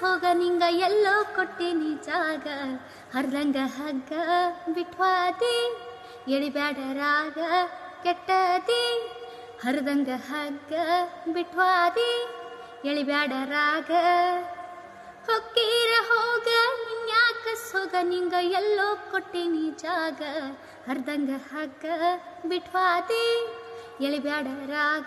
ಹೋಗ ನಿಂಗ ಎಲ್ಲೋ ಕೊಟ್ಟಿನಿ ಜಾಗ ಹರ್ದಂಗ ಹಗ್ಗ ಬಿಟ್ವಾದಿ ಎಳಿಬ್ಯಾಡ ರಾಗ ಕೆಟ್ಟದಿ ಹರಿದಂಗ ಹಗ್ಗ ಬಿಟ್ವಾದಿ ಎಳಿಬ್ಯಾಡ ರಾಗ ಹೊಕ್ಕೀರ ಹೋಗ ಇನ್ಯಾಕ ಸೊಗ ನಿಂಗ ಎಲ್ಲೋ ಕೊಟ್ಟಿನಿ ಜಾಗ ಹರ್ದಂಗ ಹಗ್ಗ ಬಿಟ್ವಾದಿ ಎಳಿಬ್ಯಾಡ ರಾಗ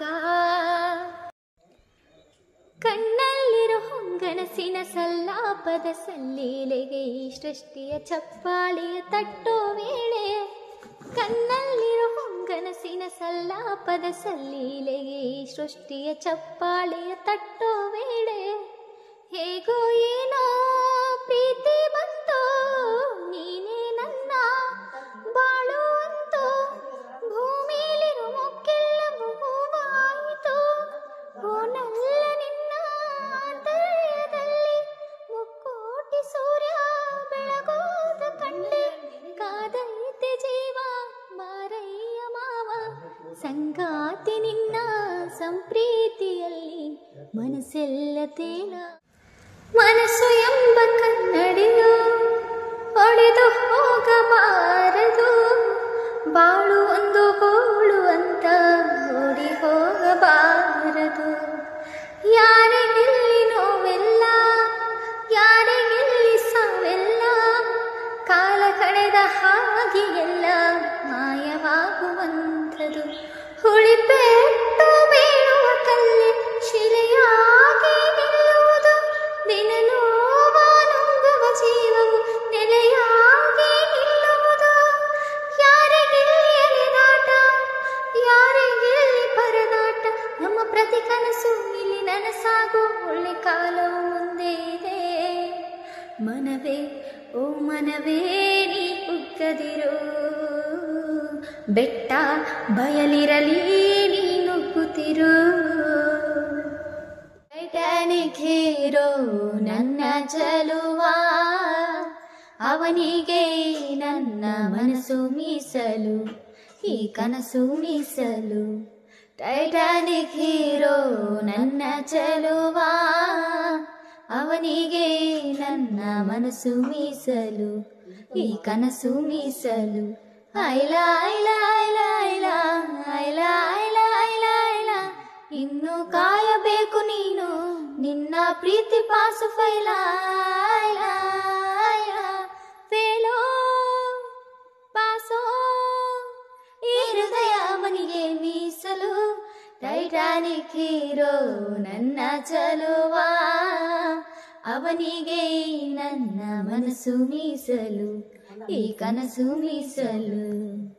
ಕಣ್ಣಲ್ಲಿರೋ ಹೊಂಗನಸಿನ ಸಲ್ಲಾಪದ ಸಲ್ಲೀಲೆಗೆ ಈ ಸೃಷ್ಟಿಯ ಚಪ್ಪಾಳಿಯ ತಟ್ಟೋ ವೇಳೆ ಕಣ್ಣಲ್ಲಿರೋ ಹೊಂಗನಸಿನ ಸಲ್ಲಾಪದ ಸಲ್ಲೀಲೆಗೆ ಈ ಸೃಷ್ಟಿಯ ಚಪ್ಪಾಳೆಯ ತಟ್ಟೋ ವೇಳೆ ಹೇಗೋ ಏನೋ ಪ್ರೀತಿ ಬಂತೋ ನೀನೇ ನನ್ನ ಬಾಳು ಅಂತೋ ಭೂಮಿಲಿರೋ ಮೊಕ್ಕೆಲ್ಲವೂ ಹೂವಾಯಿತು ಓನಲ್ಲ ನಿನ್ನ ಆಂತರ್ಯದಲ್ಲಿ ಮುಕ್ಕೋಟಿ ಸೂರ್ಯ ಬೆಳಗೋದ ಕಂಡೆ ಕಾದೈತೆ ಜೀವ ಮಾರಯ್ಯ ಮಾವ ಸಂಗಾತಿ ನಿನ್ನ ಸಂಪ್ರೀತಿಯಲ್ಲಿ ಮನಸ್ಸೆಲ್ಲ ತೇಲ ಮನಸ್ಸು ಎಂಬ ಕನ್ನಡಿಯು ಹೊಡೆದು ಹೋಗಬಾರದು ಬಾಳು ಒಂದು ಗೋಳು ಅಂತ ಓಡಿ ಹೋಗಬಾರದು ಯಾರಿಗೆಲ್ಲಿ ನೋವೆಲ್ಲ ಯಾರಿಗೆಲ್ಲಿ ಸಾವೆಲ್ಲ ಕಾಲ ಕಳೆದ ಹಾಗೆ ಎಲ್ಲ ಮಾಯವಾಗುವಂಥದು ಹುಳಿಪೆಟ್ಟು ಬೀಳುವ ಕಲ್ಲಿ ಶಿಲೆಯಾಗಿ ನಿಲ್ಲುವುದು ದಿನ ನೋವ ನುಂಗುವ ಜೀವವು ನೆಲೆಯಾಗಿ ನಿಲ್ಲುವುದು ಯಾರಿಗಿಲ್ಲಿ ಎಳೆದಾಟ ಯಾರಿಗಿಲ್ಲಿ ಪರದಾಟ ನಮ್ಮ ಪ್ರತಿ ಕನಸು ಇಲ್ಲಿ ನನಸಾಗೋ ಒಳ್ಳೆ ಕಾಲವು ಮುಂದೆ ಇದೆ ಮನವೇ ಓ ಮನವೇ ನೀ ಕುಗ್ಗದಿರೋ ಬೆಟ್ಟ ಬಯಲಿರಲಿ ನೀ ನುಗ್ಗುತ್ತಿರೋ ಟೈಟಾನಿಕ್ ಹೀರೋ ನನ್ನ ಚಲುವ ಅವನಿಗೆ ನನ್ನ ಮನಸ್ಸು ಮೀಸಲು ಈ ಕನಸು ಮೀಸಲು ಟೈಟಾನಿಕ್ ಹೀರೋ ನನ್ನ ಚಲುವ ಅವನಿಗೆ ನನ್ನ ಮನಸ್ಸು ಮೀಸಲು ಈ ಕನಸು ಮೀಸಲು ಐಲ ಐಲ ಐಲ ಐಲ ಐಲ ಐಲ ಐಲ ಐಲ ಇನ್ನು ಕಾಯಬೇಕು ನೀನು ನಿನ್ನ ಪ್ರೀತಿ ಪಾಸು ಫೈಲ ಐಲ ಐಲ ಫೇಲೋ ಪಾಸೋ ಈ ಹೃದಯ ಅವನಿಗೆ ಮೀಸಲು ಟೈಟಾನಿಕ್ ಹೀರೋ ನನ್ನ ಚಲುವ ಅವನಿಗೆ ನನ್ನ ಮನಸ್ಸು ಮೀಸಲು ಈ ಕನಸು ಮೀಸಲು